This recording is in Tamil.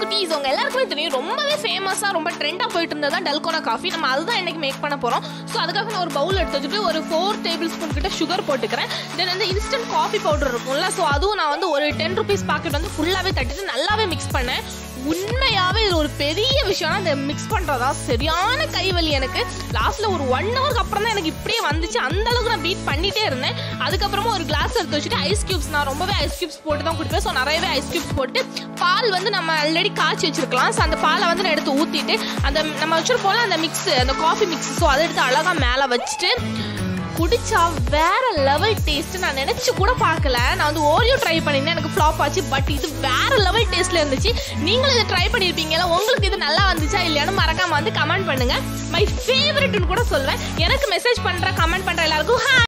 குட்டீஸ் உங்க எல்லாருக்குமே தெரியும் ரொம்பவே ஃபேமஸா ரொம்ப ட்ரெண்டா போயிட்டு இருந்தது தான் டல்கோனா காஃபி நம்ம அதுதான் இன்னைக்கு மேக் பண்ண போறோம் ஸோ அதுக்காக நான் ஒரு பவுல் எடுத்து வச்சுட்டு ஒரு ஃபோர் டேபிள் ஸ்பூன் கிட்ட சுகர் போட்டுக்கிறேன் தென் வந்து இன்ஸ்டன்ட் காஃபி பவுடர் இருக்கும்ல ஸோ அதுவும் நான் வந்து ஒரு டென் ருபீஸ் பாக்கெட் வந்து ஃபுல்லாவே தட்டிட்டு நல்லாவே மிக்ஸ் பண்ணேன் உண்மையாவே இது ஒரு பெரிய விஷயம்னா இந்த மிக்ஸ் பண்றதா சரியான கைவலி எனக்கு லாஸ்ட்ல ஒரு ஒன் ஹவருக்கு அப்புறம் தான் எனக்கு இப்படியே வந்துச்சு அந்த அளவுக்கு நான் பீட் பண்ணிட்டே இருந்தேன் அதுக்கப்புறமா ஒரு கிளாஸ் எடுத்து வச்சுட்டு ஐஸ் கியூப்ஸ் நான் ரொம்பவே ஐஸ் கியூப்ஸ் போட்டு தான் குடிப்பேன் ஸோ நிறையவே ஐஸ் கியூப்ஸ் போட்டு பால் வந்து நம்ம ஆல்ரெடி காய்ச்சி வச்சிருக்கலாம் ஸோ அந்த பாலை வந்து நான் எடுத்து ஊற்றிட்டு அந்த நம்ம வச்சிருப்போம்ல அந்த மிக்ஸ் அந்த காஃபி மிக்ஸ் ஸோ அதை எடுத்து அழகாக மேலே வச்சுட்டு குடிச்சா வேற லெவல் டேஸ்ட் நான் நினைச்சு கூட பார்க்கல நான் வந்து ஓரியோ ட்ரை பண்ணியிருந்தேன் எனக்கு ஃப்ளாப் ஆச்சு பட் இது வேற லெவல் டேஸ்ட்ல இருந்துச்சு நீங்களும் இதை ட்ரை பண்ணியிருப்பீங்கல்ல உங்களுக்கு இது நல்லா வந்துச்சா இல்லையானு மறக்காம வந்து கமெண்ட் பண்ணுங்க மை ஃபேவரட்னு கூட சொல்லுவேன் எனக்கு மெசேஜ் பண்ற கமெண்ட் பண்ற எல்லாருக்கும் hi